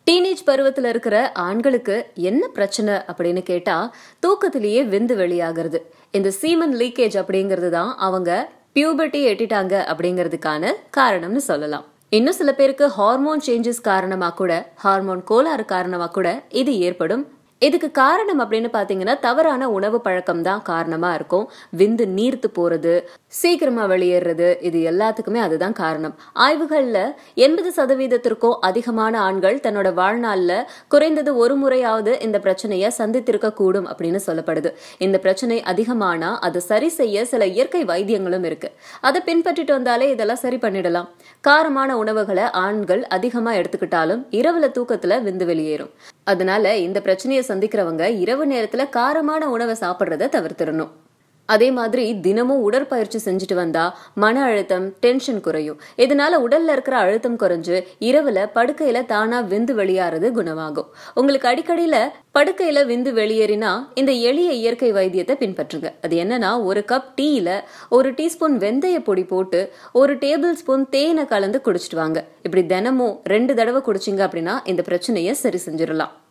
teenage பருவத்துல இருக்கிற ஆண்களுக்கு என்ன பிரச்சனை அப்படின்னு கேட்டா தூக்கத்திலேயே விந்து வெளியாகிறது இந்த சீமன் லீக்கேஜ் அப்படிங்கிறது தான் அவங்க பியூபர்ட்டி எட்டிட்டாங்க அப்படிங்கிறதுக்கான காரணம்னு சொல்லலாம் இன்னும் சில பேருக்கு ஹார்மோன் சேஞ்சஸ் காரணமா கூட ஹார்மோன் கோளாறு காரணமா கூட இது ஏற்படும் இதுக்கு காரணம் அப்படின்னு பாத்தீங்கன்னா தவறான உணவு பழக்கம் தான் காரணமா இருக்கும் விந்து நீர்த்து போறது சீக்கிரமா வெளியேறது இது எல்லாத்துக்குமே அதுதான் காரணம் ஆய்வுகள்ல எண்பது சதவீதத்திற்கும் அதிகமான ஆண்கள் தன்னோட வாழ்நாள்ல குறைந்தது ஒரு முறையாவது இந்த பிரச்சனைய சந்தித்திருக்க கூடும் அப்படின்னு சொல்லப்படுது இந்த பிரச்சனை அதிகமானா அதை சரி செய்ய சில இயற்கை வைத்தியங்களும் இருக்கு அதை பின்பற்றிட்டு வந்தாலே இதெல்லாம் சரி பண்ணிடலாம் காரமான உணவுகளை ஆண்கள் அதிகமா எடுத்துக்கிட்டாலும் இரவுல தூக்கத்துல விந்து வெளியேறும் அதனால இந்த பிரச்சனையை சந்திக்கிறவங்க இரவு நேரத்துல காரமான உணவை சாப்பிட்றத தவிர்த்திடணும் அதே மாதிரி தினமும் உடற்பயிற்சி செஞ்சுட்டு வந்தா மன அழுத்தம் டென்ஷன் குறையும் இதனால உடல்ல இருக்கிற அழுத்தம் குறைஞ்சு இரவுல படுக்கையில தானா விந்து வெளியாறது குணமாகும் உங்களுக்கு அடிக்கடியில படுக்கையில விந்து வெளியேறினா இந்த எளிய இயற்கை வைத்தியத்தை பின்பற்றுங்க அது என்னன்னா ஒரு கப் டீல ஒரு டீஸ்பூன் வெந்தய பொடி போட்டு ஒரு டேபிள் ஸ்பூன் தேனை கலந்து குடிச்சிட்டு வாங்க இப்படி தினமும் ரெண்டு தடவை குடிச்சிங்க அப்படின்னா இந்த பிரச்சனையை சரி செஞ்சிடலாம்